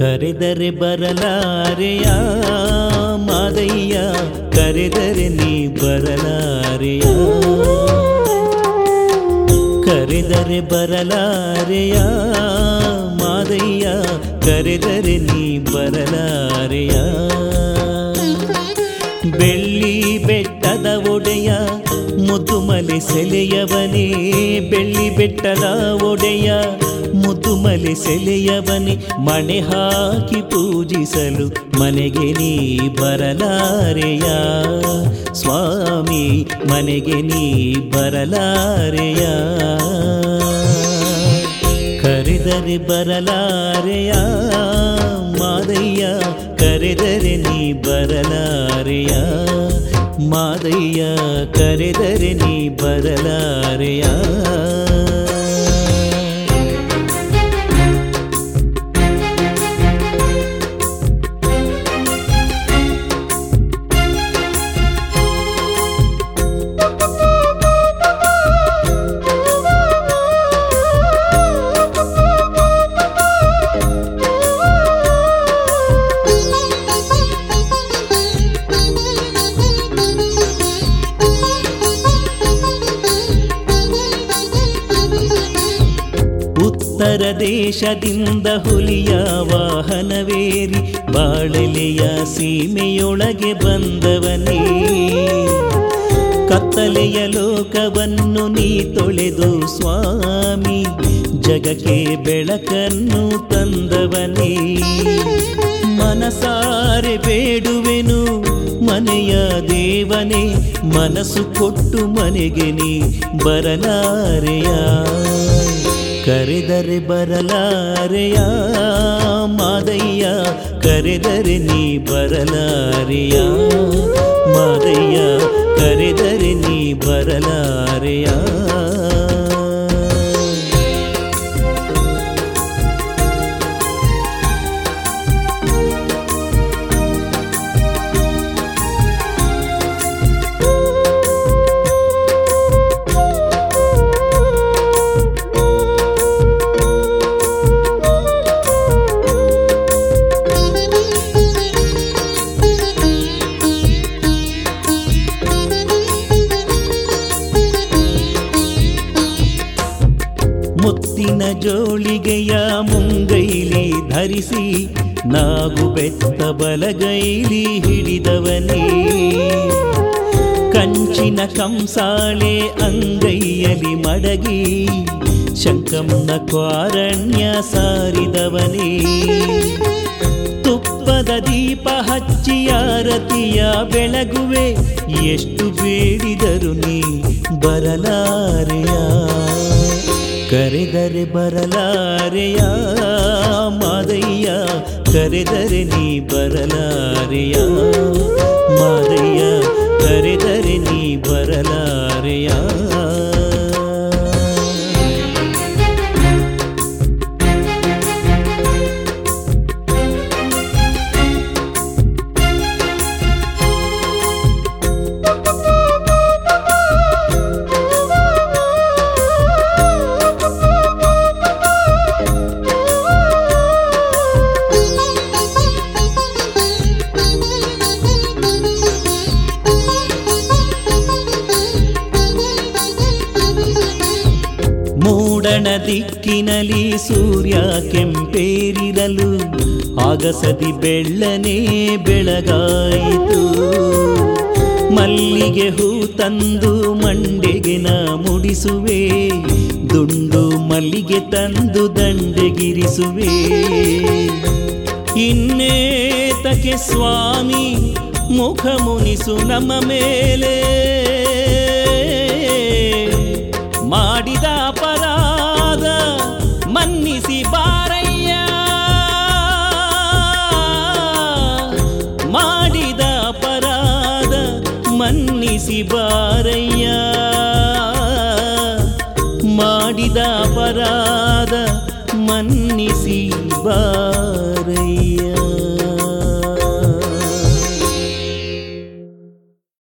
ಕರೆದರೆ ಬರಲಾರೆಯ ಮಾದಯ್ಯ ಕರೆದರೆ ನೀ ಬರಲಾರೆಯ ಕರೆದರೆ ಬರಲಾರೆಯ ಮಾದಯ್ಯ ಕರೆದರೆ ನೀ ಬರಲಾರೆಯ ಬೆಳ್ಳಿ ಬೆಟ್ಟದ ಒಡೆಯ ಮುದುಮಲೆ ಸೆಲೆಯವನೇ ಬೆಳ್ಳಿ ಬೆಟ್ಟದ ಒಡೆಯ ಮುದುಮಲೆ ಸೆಲೆಯವನೇ ಮಣೆ ಹಾಕಿ ಪೂಜಿಸಲು ಮನೆಗೆ ನೀ ಬರಲಾರೆಯ ಸ್ವಾಮಿ ಮನೆಗೆ ನೀ ಬರಲಾರೆಯ ಕರೆದರೆ ಬರಲಾರೆಯ ಮಾದಯ್ಯ ಕರೆದರೆ ನೀ ಬರಲಾರೆಯ ಮಾದಯ್ಯ ಕರೆದರೆ ನೀ ಬರಲಾರೆಯ ಉತ್ತರ ದೇಶದಿಂದ ಹುಲಿಯ ವಾಹನವೇರಿ ಬಾಳಲೆಯ ಸೀಮೆಯೊಳಗೆ ಬಂದವನೇ ಕತ್ತಲೆಯ ಲೋಕವನ್ನು ನೀ ತೊಳೆದು ಸ್ವಾಮಿ ಜಗಕ್ಕೆ ಬೆಳಕನ್ನು ತಂದವನೇ ಮನಸಾರೆ ಬೇಡುವೆನು ಮನೆಯ ದೇವನೇ ಮನಸ್ಸು ಕೊಟ್ಟು ಮನೆಗೆ ನೀ ಬರಲಾರೆಯ ಕರೆದರೆ ಬರಲಾರೆಯ ಮಾದಯ್ಯ ಕರೆದರೆ ನೀ ಬರಲಾರೆಯ ಮಾದಯ್ಯ ಕರೆದರೆ ನೀ ಬರಲಾರೆಯ ಮುತ್ತಿನ ಜೋಳಿಗೆಯ ಮುಂಗೈಲಿ ಧರಿಸಿ ನಾಗು ಬೆತ್ತ ಬಲಗೈಲಿ ಹಿಡಿದವನೇ ಕಂಚಿನ ಕಂಸಾಳೆ ಅಂಗೈಯಲಿ ಮಡಗಿ ಶಂಕಂನ ಕ್ವಾರಣ್ಯ ಸಾರಿದವನೇ ತುಪ್ಪದ ದೀಪ ಹಚ್ಚಿ ಆರತಿಯ ಬೆಳಗುವೆ ಎಷ್ಟು ಬೇಡಿದರು ನೀ ಬರಲಾರೆಯ ಕರೆದರೆ ಬರಲಾರೆಯ ಮಾದಯ್ಯ ಕರೆದರೆ ನೀ ಬರಲಾರೆಯ ಮಾದಯ್ಯ ಕರೆದರೆ ನೀ ಬರಲಾರೆಯ ಮೂಡಣ ದಿಕ್ಕಿನಲ್ಲಿ ಸೂರ್ಯ ಕೆಂಪೇರಿರಲು ಆಗಸದಿ ಬೆಳ್ಳನೆ ಬೆಳಗಾಯಿತು ಮಲ್ಲಿಗೆ ಹೂ ತಂದು ಮಂಡೆಗೆ ನಾ ಮುಡಿಸುವೆ ದುಂಡು ಮಲ್ಲಿಗೆ ತಂದು ದಂಡೆಗಿರಿಸುವೆ ಇನ್ನೇತಕ್ಕೆ ಸ್ವಾಮಿ ಮುಖ ಮುನಿಸು ನಮ್ಮ ಮೇಲೆ ಮಾಡಿದ ಅಪರಾಧ ಮನ್ನಿಸಿ ಬಾರಯ್ಯ ಮಾಡಿದ ಅಪರಾಧ ಮನ್ನಿಸಿ ಬಾರಯ್ಯ ಮಾಡಿದ ಅಪರಾಧ ಮನ್ನಿಸಿ ಬಾರಯ್ಯ